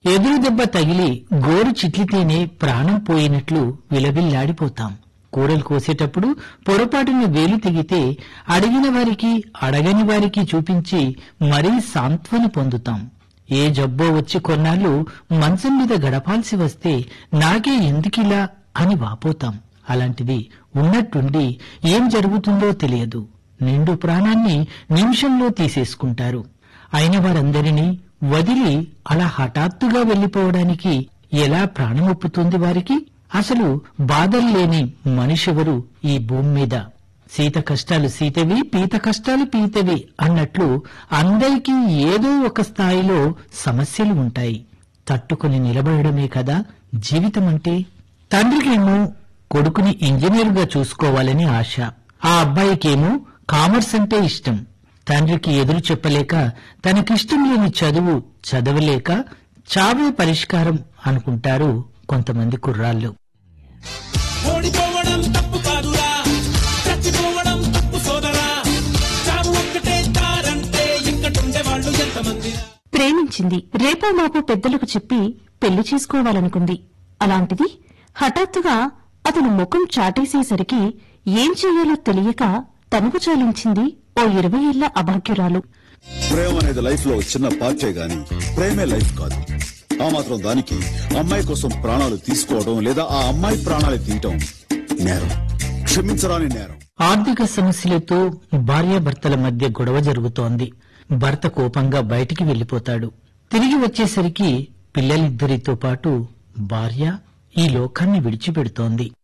ఎదురు దెబ్బ తగిలి గోరు చిట్లితేనే ప్రాణం పోయినట్లు విలవిల్లాడిపోతాం కూరలు కోసేటప్పుడు పొరపాటున వేలు తెగితే అడిగిన వారికి అడగని వారికి చూపించి మరీ సాంత్వన పొందుతాం ఏ జబ్బో వచ్చి కొన్నాళ్ళు మంచం మీద గడపాల్సి వస్తే నాకే ఎందుకిలా అని వాపోతాం అలాంటిది ఉన్నట్టుండి ఏం జరుగుతుందో తెలియదు నిండు ప్రాణాన్ని నిమిషంలో తీసేసుకుంటారు అయిన వారందరినీ వదిలి అలా హఠాత్తుగా వెళ్లిపోవడానికి ఎలా ప్రాణమొప్పుతుంది వారికి అసలు బాధలు లేని మనిషెవరు ఈ భూమి మీద సీత కష్టాలు సీతవి పీత కష్టాలు పీతవి అన్నట్లు అందరికీ ఏదో ఒక స్థాయిలో సమస్యలు ఉంటాయి తట్టుకుని నిలబడమే కదా జీవితం అంటే తండ్రికేమో కొడుకుని ఇంజనీర్గా చూసుకోవాలని ఆశ ఆ అబ్బాయికేమో కామర్స్ అంటే ఇష్టం తండ్రికి ఎదురు చెప్పలేక తనకిష్టం లేని చదువు చదవలేక చావే పరిష్కారం అనుకుంటారు కొంతమంది కుర్రాళ్ళు ఓడిపోవడం తప్పు కాదురా చచ్చిపోవడం తప్పు సోదరా చావు ఒక్కటే తారంటే ఇక్కడుండే వాళ్ళు ఎంతమందిరా ప్రేమించింది రేపో మాపో పెద్దలకు చెప్పి పెళ్లి చేసుకోవాలనుకుంది అలాంటిది హఠాత్తుగా అతను ముఖం చాటేసేసరికి ఏం చెయ్యాలో తెలియక తనుకు చాలించింది ఓ ఇరవై ఏళ్ల అభాగ్యురాలు ప్రేమ అనేది లైఫ్ లో చిన్న పార్టే గాని ప్రేమే లైఫ్ కాదు ఆ మాత్రం దానికి అమ్మాయి కోసం ప్రాణాలు తీసుకోవడం లేదా ఆ అమ్మాయి ప్రాణాలు తీయటం నేరం క్షమించరాని నేరం ఆర్థిక సమస్యలతో భార్యాభర్తల మధ్య గొడవ జరుగుతోంది భర్త కోపంగా బయటికి వెళ్లిపోతాడు తిరిగి వచ్చేసరికి పిల్లలిద్దరితో పాటు భార్య ఈ లోకాన్ని విడిచిపెడుతోంది